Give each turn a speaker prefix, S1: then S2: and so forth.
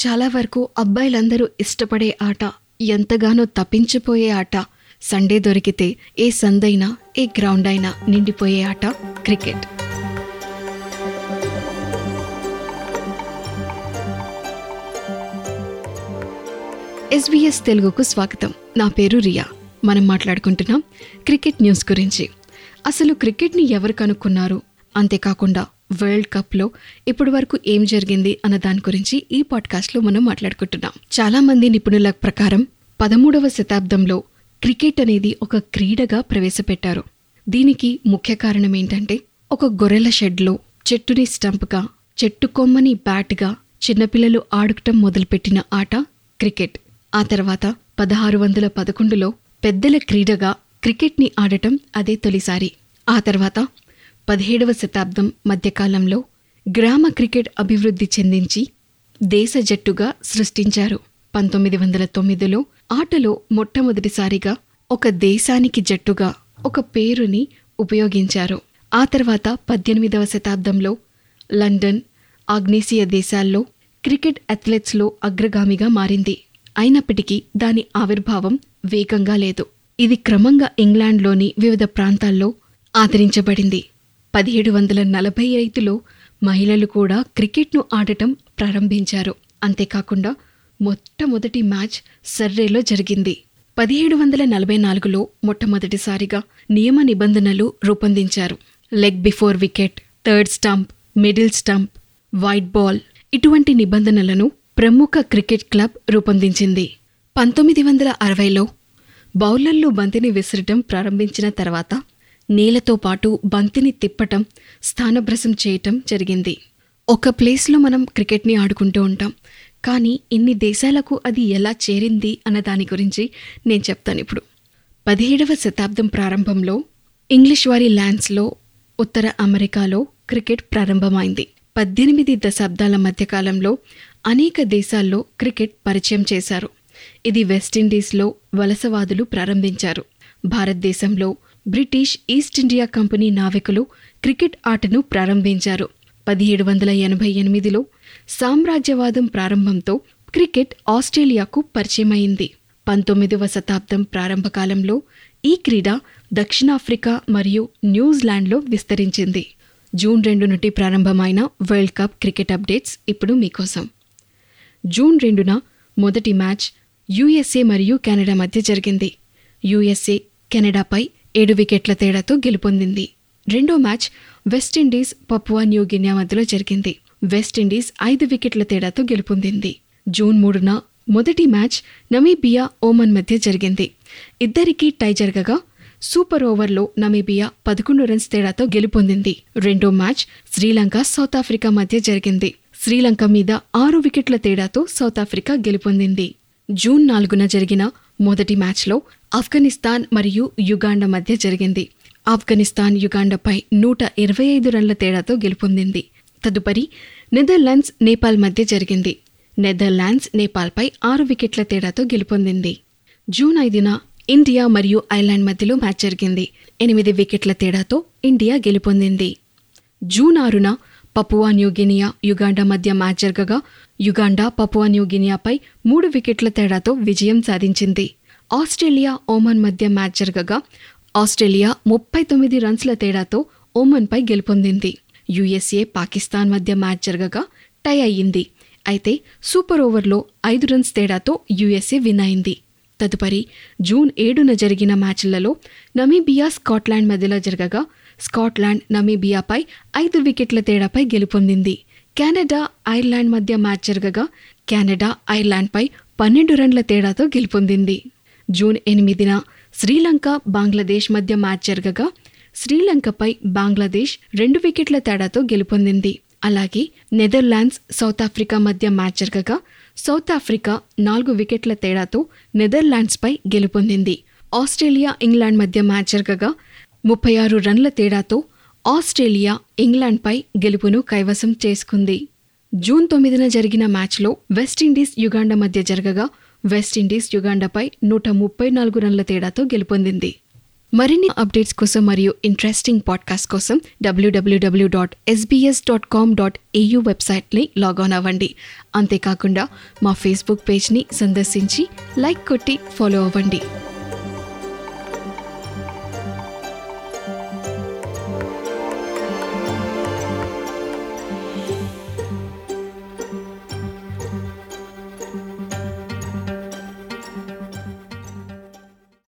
S1: చాలా వరకు అబ్బాయిలందరూ ఇష్టపడే ఆట ఎంతగానో తప్పించిపోయే ఆట సండే దొరికితే ఏ సందైనా ఏ గ్రౌండ్ అయినా నిండిపోయే ఆట క్రికెట్ ఎస్బీఎస్ తెలుగుకు స్వాగతం నా పేరు రియా మనం మాట్లాడుకుంటున్నాం క్రికెట్ న్యూస్ గురించి అసలు క్రికెట్ని ఎవరు కనుక్కున్నారు అంతేకాకుండా వరల్డ్ కప్లో ఇప్పటి వరకు ఏం జరిగింది అన్న దాని గురించి ఈ పాడ్కాస్ట్లో మనం మాట్లాడుకుంటున్నాం చాలా మంది నిపుణుల ప్రకారం పదమూడవ శతాబ్దంలో క్రికెట్ అనేది ఒక క్రీడగా ప్రవేశపెట్టారు దీనికి ముఖ్య కారణం ఏంటంటే ఒక గొర్రెల షెడ్లో చెట్టుని స్టంప్గా చెట్టు కొమ్మని బ్యాట్గా చిన్నపిల్లలు ఆడుకటం మొదలుపెట్టిన ఆట క్రికెట్ ఆ తర్వాత పదహారు వందల పదకొండులో పెద్దల క్రీడగా క్రికెట్ని ఆడటం అదే తొలిసారి ఆ తర్వాత పదిహేడవ శతాబ్దం మధ్యకాలంలో గ్రామ క్రికెట్ అభివృద్ధి చెందించి దేశ జట్టుగా సృష్టించారు పంతొమ్మిది వందల తొమ్మిదిలో ఆటలో మొట్టమొదటిసారిగా ఒక దేశానికి జట్టుగా ఒక పేరుని ఉపయోగించారు ఆ తర్వాత పద్దెనిమిదవ శతాబ్దంలో లండన్ ఆగ్నేసియా దేశాల్లో క్రికెట్ అథ్లెట్స్లో అగ్రగామిగా మారింది అయినప్పటికీ దాని ఆవిర్భావం వేగంగా లేదు ఇది క్రమంగా ఇంగ్లాండ్లోని వివిధ ప్రాంతాల్లో ఆదరించబడింది పదిహేడు వందల నలభై ఐదులో మహిళలు కూడా క్రికెట్ను ఆడటం ప్రారంభించారు అంతేకాకుండా మొట్టమొదటి మ్యాచ్ సర్రేలో జరిగింది పదిహేడు వందల నలభై నాలుగులో మొట్టమొదటిసారిగా నియమ నిబంధనలు రూపొందించారు leg before wicket third stump middle stump wide ball ఇటువంటి నిబంధనలను ప్రముఖ క్రికెట్ క్లబ్ రూపొందించింది పంతొమ్మిది వందల అరవైలో బౌలర్లు బంతిని విసరటం ప్రారంభించిన తర్వాత నేలతో పాటు బంతిని తిప్పటం స్థానభ్రసం చేయటం జరిగింది ఒక ప్లేస్లో మనం క్రికెట్ని ఆడుకుంటూ ఉంటాం కానీ ఇన్ని దేశాలకు అది ఎలా చేరింది అన్న దాని గురించి నేను చెప్తాను ఇప్పుడు పదిహేడవ శతాబ్దం ప్రారంభంలో ఇంగ్లీష్ వారి ల్యాండ్స్లో ఉత్తర అమెరికాలో క్రికెట్ ప్రారంభమైంది పద్దెనిమిది దశాబ్దాల మధ్యకాలంలో అనేక దేశాల్లో క్రికెట్ పరిచయం చేశారు ఇది వెస్టిండీస్లో వలసవాదులు ప్రారంభించారు భారతదేశంలో బ్రిటిష్ ఈస్ట్ ఇండియా కంపెనీ నావికులు క్రికెట్ ఆటను ప్రారంభించారు పదిహేడు వందల ఎనభై ఎనిమిదిలో సామ్రాజ్యవాదం ప్రారంభంతో క్రికెట్ ఆస్ట్రేలియాకు పరిచయమైంది పంతొమ్మిదవ శతాబ్దం ప్రారంభకాలంలో ఈ క్రీడ దక్షిణాఫ్రికా మరియు న్యూజిలాండ్లో విస్తరించింది జూన్ రెండు నుండి ప్రారంభమైన వరల్డ్ కప్ క్రికెట్ అప్డేట్స్ ఇప్పుడు మీకోసం జూన్ రెండున మొదటి మ్యాచ్ యుఎస్ఏ మరియు కెనడా మధ్య జరిగింది యుఎస్ఏ కెనడాపై ఏడు వికెట్ల తేడాతో గెలుపొందింది రెండో మ్యాచ్ వెస్టిండీస్ పపువా న్యూగినియా మధ్యలో జరిగింది వెస్టిండీస్ ఐదు వికెట్ల తేడాతో గెలుపొందింది జూన్ మూడున మొదటి మ్యాచ్ నమీబియా ఓమన్ మధ్య జరిగింది ఇద్దరికీ టై జరగగా సూపర్ ఓవర్లో నమీబియా పదకొండు రన్స్ తేడాతో గెలుపొందింది రెండో మ్యాచ్ శ్రీలంక సౌత్ ఆఫ్రికా మధ్య జరిగింది శ్రీలంక మీద ఆరు వికెట్ల తేడాతో సౌత్ ఆఫ్రికా గెలుపొందింది జూన్ నాలుగున జరిగిన మొదటి మ్యాచ్లో ఆఫ్ఘనిస్తాన్ మరియు యుగాండా మధ్య జరిగింది ఆఫ్ఘనిస్తాన్ యుగాండాపై నూట ఇరవై ఐదు రన్ల తేడాతో గెలుపొందింది తదుపరి నెదర్లాండ్స్ నేపాల్ మధ్య జరిగింది నెదర్లాండ్స్ నేపాల్పై ఆరు వికెట్ల తేడాతో గెలుపొందింది జూన్ ఐదున ఇండియా మరియు ఐర్లాండ్ మధ్యలో మ్యాచ్ జరిగింది ఎనిమిది వికెట్ల తేడాతో ఇండియా గెలుపొందింది జూన్ ఆరున పపువా న్యూగినియా యుగాండా మధ్య మ్యాచ్ జరగగా యుగాండా పపువా న్యూగినియాపై మూడు వికెట్ల తేడాతో విజయం సాధించింది ఆస్ట్రేలియా ఓమన్ మధ్య మ్యాచ్ జరగగా ఆస్ట్రేలియా ముప్పై తొమ్మిది రన్స్ల తేడాతో ఓమన్పై గెలుపొందింది యుఎస్ఏ పాకిస్తాన్ మధ్య మ్యాచ్ జరగగా టై అయ్యింది అయితే సూపర్ ఓవర్లో ఐదు రన్స్ తేడాతో యుఎస్ఏ విన్ అయింది తదుపరి జూన్ ఏడున జరిగిన మ్యాచ్లలో నమీబియా స్కాట్లాండ్ మధ్యలో జరగగా స్కాట్లాండ్ నమీబియాపై ఐదు వికెట్ల తేడాపై గెలుపొందింది కెనడా ఐర్లాండ్ మధ్య మ్యాచ్ జరగగా కెనడా ఐర్లాండ్పై పన్నెండు రన్ల తేడాతో గెలుపొందింది జూన్ ఎనిమిదిన శ్రీలంక బంగ్లాదేశ్ మధ్య మ్యాచ్ జరగగా శ్రీలంకపై బంగ్లాదేశ్ రెండు వికెట్ల తేడాతో గెలుపొందింది అలాగే నెదర్లాండ్స్ సౌత్ ఆఫ్రికా మధ్య మ్యాచ్ జరగగా సౌత్ ఆఫ్రికా నాలుగు వికెట్ల తేడాతో నెదర్లాండ్స్పై గెలుపొందింది ఆస్ట్రేలియా ఇంగ్లాండ్ మధ్య మ్యాచ్ జరగగా ముప్పై ఆరు రన్ల తేడాతో ఆస్ట్రేలియా ఇంగ్లాండ్పై గెలుపును కైవసం చేసుకుంది జూన్ తొమ్మిదిన జరిగిన మ్యాచ్లో వెస్టిండీస్ యుగాండా మధ్య జరగగా వెస్టిండీస్ యుగాండాపై నూట ముప్పై నాలుగు రన్ల తేడాతో గెలుపొందింది మరిన్ని అప్డేట్స్ కోసం మరియు ఇంట్రెస్టింగ్ పాడ్కాస్ట్ కోసం WWW dot SBS dot com dot AU వెబ్సైట్ని లాగాన్ అవ్వండి అంతేకాకుండా మా ఫేస్బుక్ పేజ్ని సందర్శించి లైక్ కొట్టి ఫాలో అవ్వండి